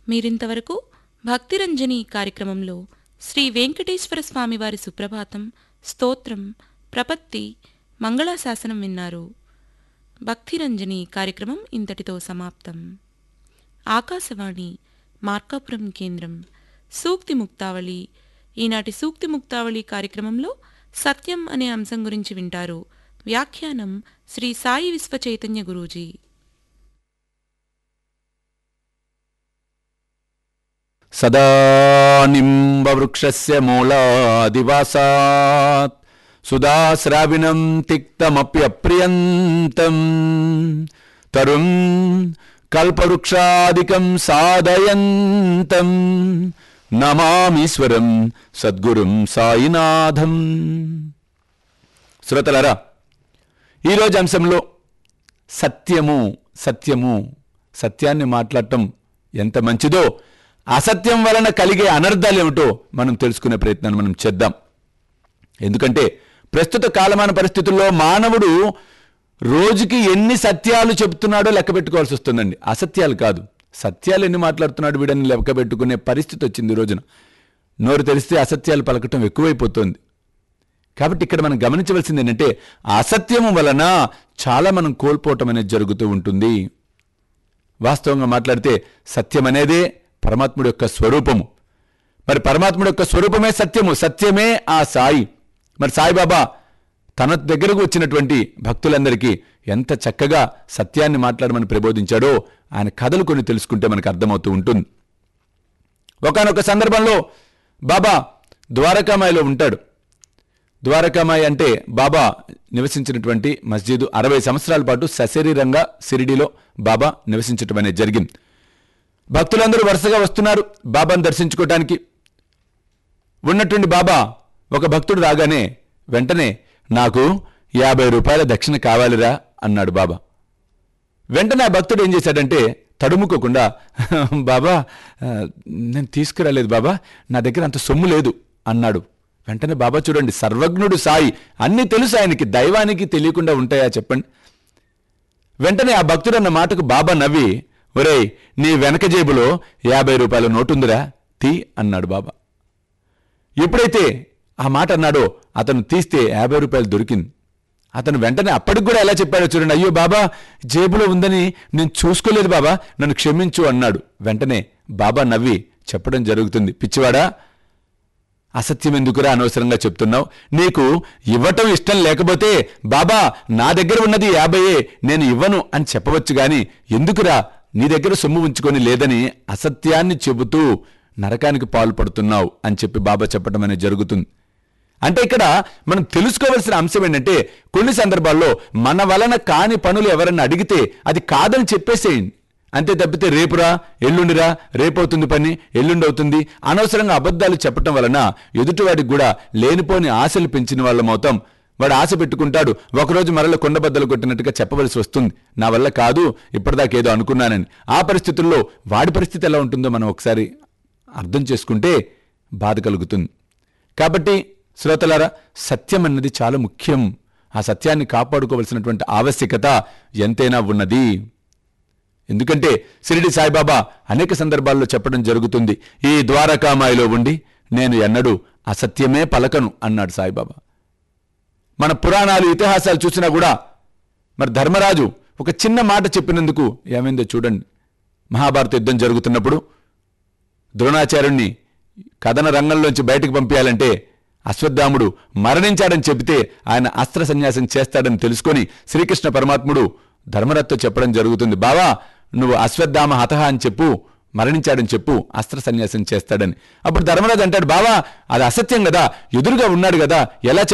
మీరింతవరకు భక్తిరంజని కార్యక్రమంలో శ్రీ వెంకటేశ్వర స్వామివారి సుప్రభాతం స్తోత్రం ప్రపత్తి మంగళాశాసనం విన్నారు భక్తిరంజని కార్యక్రమం ఇంతటితో సమాప్తం ఆకాశవాణి మార్కాపురం కేంద్రం సూక్తి ముక్తావళి ఈనాటి సూక్తి ముక్తావళి కార్యక్రమంలో సత్యం అనే అంశం గురించి వింటారు వ్యాఖ్యానం శ్రీ సాయి విశ్వ చైతన్య గురూజీ సదా నింబవృక్షస్య మూలాదివాసాత్ సుధాశ్రావిణం తిక్తమప్యప్రియంతం తరుం కల్పవృక్షాదికం సాధయంతం నమామీశ్వరం సద్గురుం సాయినాథం శ్రోతలారా ఈరోజు అంశంలో సత్యము సత్యము సత్యాన్ని మాట్లాడటం ఎంత మంచిదో అసత్యం వలన కలిగే అనర్థాలు ఏమిటో మనం తెలుసుకునే ప్రయత్నాన్ని మనం చేద్దాం ఎందుకంటే ప్రస్తుత కాలమాన పరిస్థితుల్లో మానవుడు రోజుకి ఎన్ని సత్యాలు చెప్తున్నాడో లెక్క పెట్టుకోవాల్సి వస్తుందండి అసత్యాలు కాదు సత్యాలు ఎన్ని మాట్లాడుతున్నాడు వీడని లెక్క పెట్టుకునే పరిస్థితి వచ్చింది ఈ రోజున నోరు తెలిస్తే అసత్యాలు పలకటం ఎక్కువైపోతుంది కాబట్టి ఇక్కడ మనం గమనించవలసింది ఏంటంటే అసత్యము వలన చాలా మనం కోల్పోవటం అనేది జరుగుతూ ఉంటుంది వాస్తవంగా మాట్లాడితే సత్యం అనేదే పరమాత్ముడి యొక్క స్వరూపము మరి పరమాత్ముడి యొక్క స్వరూపమే సత్యము సత్యమే ఆ సాయి మరి సాయిబాబా తన దగ్గరకు వచ్చినటువంటి భక్తులందరికీ ఎంత చక్కగా సత్యాన్ని మాట్లాడమని ప్రబోధించాడో ఆయన కథలు కొన్ని తెలుసుకుంటే మనకు అర్థమవుతూ ఉంటుంది ఒకానొక సందర్భంలో బాబా ద్వారకామాయిలో ఉంటాడు ద్వారకామాయి అంటే బాబా నివసించినటువంటి మస్జిద్ అరవై సంవత్సరాల పాటు సశరీరంగా సిరిడిలో బాబా నివసించటం అనేది జరిగింది భక్తులందరూ వరుసగా వస్తున్నారు బాబాను దర్శించుకోవటానికి ఉన్నటువంటి బాబా ఒక భక్తుడు రాగానే వెంటనే నాకు యాభై రూపాయల దక్షిణ కావాలిరా అన్నాడు బాబా వెంటనే ఆ భక్తుడు ఏం చేశాడంటే తడుముకోకుండా బాబా ఆ, నేను తీసుకురాలేదు బాబా నా దగ్గర అంత సొమ్ము లేదు అన్నాడు వెంటనే బాబా చూడండి సర్వజ్ఞుడు సాయి అన్నీ తెలుసు ఆయనకి దైవానికి తెలియకుండా ఉంటాయా చెప్పండి వెంటనే ఆ భక్తుడు అన్న మాటకు బాబా నవ్వి ఒరేయ్ నీ వెనక జేబులో యాభై రూపాయల నోటుందిరా తీ అన్నాడు బాబా ఎప్పుడైతే ఆ మాట అన్నాడో అతను తీస్తే యాభై రూపాయలు దొరికింది అతను వెంటనే అప్పటికి కూడా ఎలా చెప్పాడో చూడండి అయ్యో బాబా జేబులో ఉందని నేను చూసుకోలేదు బాబా నన్ను క్షమించు అన్నాడు వెంటనే బాబా నవ్వి చెప్పడం జరుగుతుంది పిచ్చివాడా అసత్యం ఎందుకురా అనవసరంగా చెప్తున్నావు నీకు ఇవ్వటం ఇష్టం లేకపోతే బాబా నా దగ్గర ఉన్నది యాభైయే నేను ఇవ్వను అని చెప్పవచ్చు గాని ఎందుకురా నీ దగ్గర సొమ్ము ఉంచుకొని లేదని అసత్యాన్ని చెబుతూ నరకానికి పాల్పడుతున్నావు అని చెప్పి బాబా చెప్పడం అనేది జరుగుతుంది అంటే ఇక్కడ మనం తెలుసుకోవాల్సిన అంశం ఏంటంటే కొన్ని సందర్భాల్లో మన వలన కాని పనులు ఎవరన్నా అడిగితే అది కాదని చెప్పేసేయండి అంతే తప్పితే రేపురా ఎల్లుండిరా రేపవుతుంది పని ఎల్లుండి అవుతుంది అనవసరంగా అబద్ధాలు చెప్పటం వలన ఎదుటివాడికి కూడా లేనిపోని ఆశలు పెంచిన వాళ్ళం అవుతాం వాడు ఆశ పెట్టుకుంటాడు ఒకరోజు మరల కొండబద్దలు కొట్టినట్టుగా చెప్పవలసి వస్తుంది నా వల్ల కాదు ఇప్పటిదాకా ఏదో అనుకున్నానని ఆ పరిస్థితుల్లో వాడి పరిస్థితి ఎలా ఉంటుందో మనం ఒకసారి అర్థం చేసుకుంటే బాధ కలుగుతుంది కాబట్టి శ్రోతలారా సత్యం అన్నది చాలా ముఖ్యం ఆ సత్యాన్ని కాపాడుకోవలసినటువంటి ఆవశ్యకత ఎంతైనా ఉన్నది ఎందుకంటే షిరిడి సాయిబాబా అనేక సందర్భాల్లో చెప్పడం జరుగుతుంది ఈ ద్వారకామాయిలో ఉండి నేను ఎన్నడూ అసత్యమే పలకను అన్నాడు సాయిబాబా మన పురాణాలు ఇతిహాసాలు చూసినా కూడా మరి ధర్మరాజు ఒక చిన్న మాట చెప్పినందుకు ఏమైందో చూడండి మహాభారత యుద్ధం జరుగుతున్నప్పుడు ద్రోణాచార్యుణ్ణి కథన రంగంలోంచి బయటకు పంపించాలంటే అశ్వత్థాముడు మరణించాడని చెబితే ఆయన అస్త్ర సన్యాసం చేస్తాడని తెలుసుకొని శ్రీకృష్ణ పరమాత్ముడు ధర్మరథ్తో చెప్పడం జరుగుతుంది బావా నువ్వు అశ్వత్థామ హతహ అని చెప్పు మరణించాడని చెప్పు అస్త్ర సన్యాసం చేస్తాడని అప్పుడు ధర్మరాజు అంటాడు బావా అది అసత్యం కదా ఎదురుగా ఉన్నాడు కదా ఎలా